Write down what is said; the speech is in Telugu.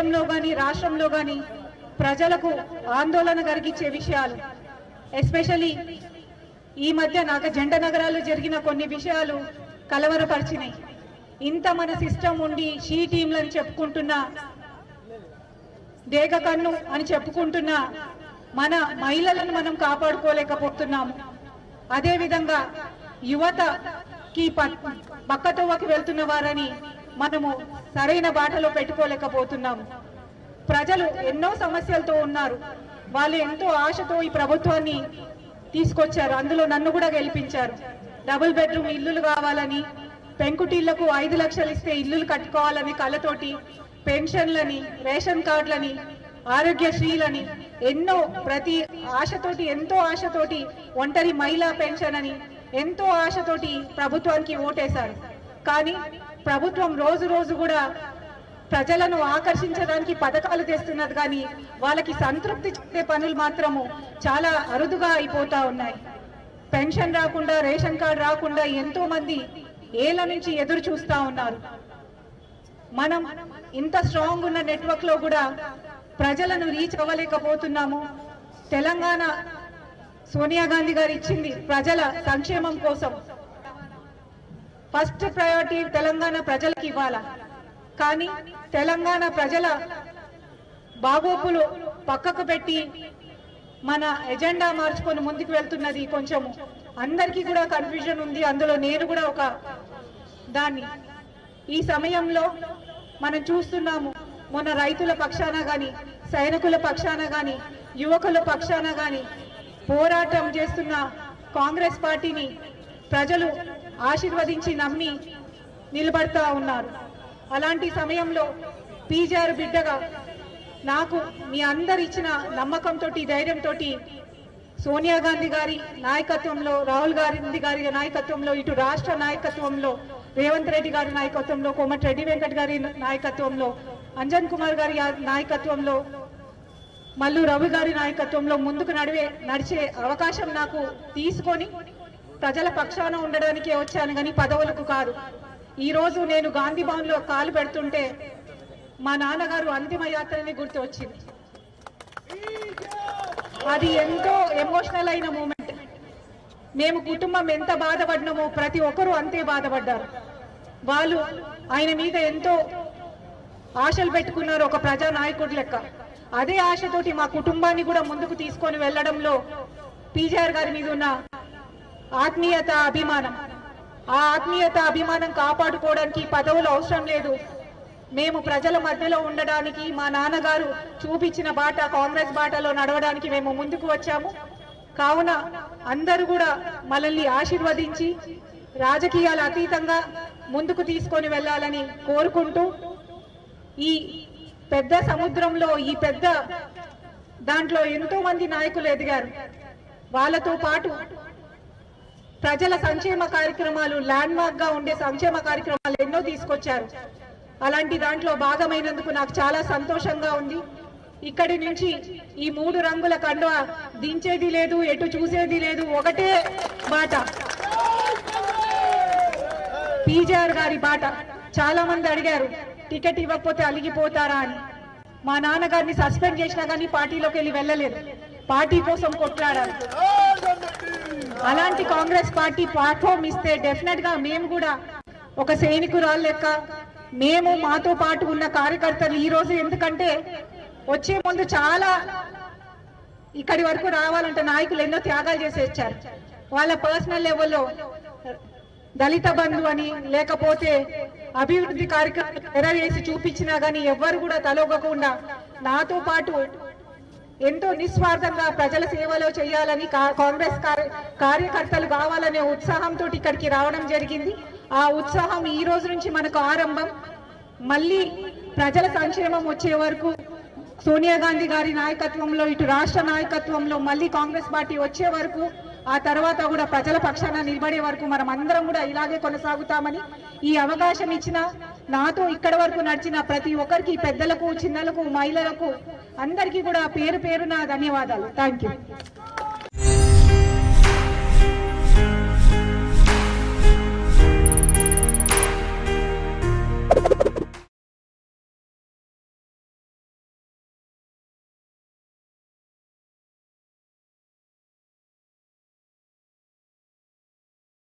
దేశంలో కానీ రాష్ట్రంలో కానీ ప్రజలకు ఆందోళన కలిగించే విషయాలు ఎస్పెషలీ ఈ మధ్య నాకు జంట నగరాల్లో జరిగిన కొన్ని విషయాలు కలవరపరిచినాయి ఇంత మన సిస్టమ్ ఉండి షీ టీంలని చెప్పుకుంటున్న దేగ కన్ను అని చెప్పుకుంటున్న మన మహిళలను మనం కాపాడుకోలేకపోతున్నాము అదే విధంగా యువతకి ప- పక్కతోవకి వెళ్తున్న వారని మనము సరైన బాటలో పెట్టుకోలేకపోతున్నాము ప్రజలు ఎన్నో సమస్యలతో ఉన్నారు వాళ్ళు ఎంతో ఆశతో ఈ ప్రభుత్వాన్ని తీసుకొచ్చారు అందులో నన్ను కూడా గెలిపించారు డబుల్ బెడ్రూమ్ ఇల్లులు కావాలని పెంకుటిళ్లకు ఐదు లక్షలు ఇస్తే ఇల్లులు కట్టుకోవాలని కళ్ళతోటి పెన్షన్లని రేషన్ కార్డులని ఆరోగ్యశ్రీలని ఎన్నో ప్రతి ఆశతోటి ఎంతో ఆశతోటి ఒంటరి మహిళా పెన్షన్ అని ఎంతో ఆశతోటి ప్రభుత్వానికి ఓటేశారు కానీ ప్రభుత్వం రోజు రోజు కూడా ప్రజలను ఆకర్షించడానికి పథకాలు తెస్తున్నది కానీ వాళ్ళకి సంతృప్తి చెందే పనులు మాత్రము చాలా అరుదుగా అయిపోతా ఉన్నాయి పెన్షన్ రాకుండా రేషన్ కార్డు రాకుండా ఎంతో మంది ఏళ్ల నుంచి ఎదురు చూస్తా ఉన్నారు మనం ఇంత స్ట్రాంగ్ ఉన్న నెట్వర్క్ లో కూడా ప్రజలను రీచ్ అవ్వలేకపోతున్నాము తెలంగాణ సోనియా గాంధీ గారు ఇచ్చింది ప్రజల సంక్షేమం కోసం ఫస్ట్ ప్రయారిటీ తెలంగాణ ప్రజలకు ఇవ్వాలా కానీ తెలంగాణ ప్రజల బాగోపులు పక్కకు పెట్టి మన ఎజెండా మార్చుకొని ముందుకు వెళ్తున్నది కొంచెం అందరికీ కూడా కన్ఫ్యూజన్ ఉంది అందులో నేను కూడా ఒక దాన్ని ఈ సమయంలో మనం చూస్తున్నాము మొన్న రైతుల పక్షాన గాని సైనికుల పక్షాన గాని యువకుల పక్షాన గాని పోరాటం చేస్తున్న కాంగ్రెస్ పార్టీని ప్రజలు ఆశీర్వదించి నమ్మి నిలబడతా ఉన్నారు అలాంటి సమయంలో పీజార్ బిడ్డగా నాకు మీ అందరు ఇచ్చిన నమ్మకంతో ధైర్యంతో సోనియా గాంధీ గారి నాయకత్వంలో రాహుల్ గాంధీ గారి నాయకత్వంలో ఇటు రాష్ట్ర నాయకత్వంలో రేవంత్ రెడ్డి గారి నాయకత్వంలో కోమటిరెడ్డి వెంకట్ గారి నాయకత్వంలో అంజన్ కుమార్ గారి నాయకత్వంలో మల్లు రవి గారి నాయకత్వంలో ముందుకు నడివే నడిచే అవకాశం నాకు తీసుకొని ప్రజల పక్షాన ఉండడానికే వచ్చాను కానీ పదవులకు కాదు ఈ రోజు నేను గాంధీ భవన్ లో కాలు పెడుతుంటే మా నాన్నగారు అంతిమ యాత్రని గుర్తు వచ్చింది అది ఎంతో ఎమోషనల్ అయిన మూమెంట్ మేము కుటుంబం ఎంత బాధపడినామో ప్రతి ఒక్కరూ అంతే బాధపడ్డారు వాళ్ళు ఆయన మీద ఎంతో ఆశలు పెట్టుకున్నారు ఒక ప్రజా నాయకుడి లెక్క అదే ఆశతోటి మా కుటుంబాన్ని కూడా ముందుకు తీసుకొని వెళ్ళడంలో పీజీఆర్ గారి మీద ఉన్న ఆత్మీయత అభిమానం ఆ ఆత్మీయత అభిమానం కాపాడుకోవడానికి పదవులు అవసరం లేదు మేము ప్రజల మధ్యలో ఉండడానికి మా నాన్నగారు చూపించిన బాట కాంగ్రెస్ బాటలో నడవడానికి మేము ముందుకు వచ్చాము కావున అందరూ కూడా మనల్ని ఆశీర్వదించి రాజకీయాల అతీతంగా ముందుకు తీసుకొని వెళ్ళాలని కోరుకుంటూ ఈ పెద్ద సముద్రంలో ఈ పెద్ద దాంట్లో ఎంతో మంది నాయకులు ఎదిగారు వాళ్ళతో పాటు ప్రజల సంక్షేమ కార్యక్రమాలు ల్యాండ్ మార్క్ గా ఉండే సంక్షేమ కార్యక్రమాలు ఎన్నో తీసుకొచ్చారు అలాంటి దాంట్లో భాగమైనందుకు నాకు చాలా సంతోషంగా ఉంది ఇక్కడి నుంచి ఈ మూడు రంగుల కండువ దించేది లేదు ఎటు చూసేది లేదు ఒకటే బాట పీజీఆర్ గారి బాట చాలా మంది అడిగారు టికెట్ ఇవ్వకపోతే అలిగిపోతారా అని మా నాన్నగారిని సస్పెండ్ చేసినా కానీ పార్టీలోకి వెళ్ళి వెళ్ళలేదు పార్టీ కోసం కొట్లాడారు అలాంటి కాంగ్రెస్ పార్టీ ప్లాట్ఫామ్ ఇస్తే డెఫినెట్ గా మేము కూడా ఒక సైనికురాలు లెక్క మేము మాతో పాటు ఉన్న కార్యకర్తలు ఈ రోజు ఎందుకంటే వచ్చే ముందు చాలా ఇక్కడి వరకు రావాలంటే నాయకులు ఎన్నో త్యాగాలు చేసి వచ్చారు వాళ్ళ పర్సనల్ లెవెల్లో దళిత బంధు అని లేకపోతే అభివృద్ధి కార్యక్రమాలు నెరవేసి చూపించినా గానీ ఎవ్వరు కూడా తలొగ్గకుండా నాతో పాటు ఎంతో నిస్వార్థంగా ప్రజల సేవలో చేయాలని కా- కాంగ్రెస్ కార్య- కార్యకర్తలు కావాలనే ఉత్సాహంతో ఇక్కడికి రావడం జరిగింది ఆ ఉత్సాహం ఈ రోజు నుంచి మనకు ఆరంభం మళ్ళీ ప్రజల సంక్షేమం వచ్చే వరకు సోనియా గాంధీ గారి నాయకత్వంలో ఇటు రాష్ట్ర నాయకత్వంలో మళ్ళీ కాంగ్రెస్ పార్టీ వచ్చే వరకు ఆ తర్వాత కూడా ప్రజల పక్షాన నిలబడే వరకు మనం అందరం కూడా ఇలాగే కొనసాగుతామని ఈ అవకాశం ఇచ్చిన నాతో ఇక్కడ వరకు నడిచిన ప్రతి ఒక్కరికి పెద్దలకు చిన్నలకు మహిళలకు అందరికీ కూడా పేరు పేరున ధన్యవాదాలు థ్యాంక్ యూ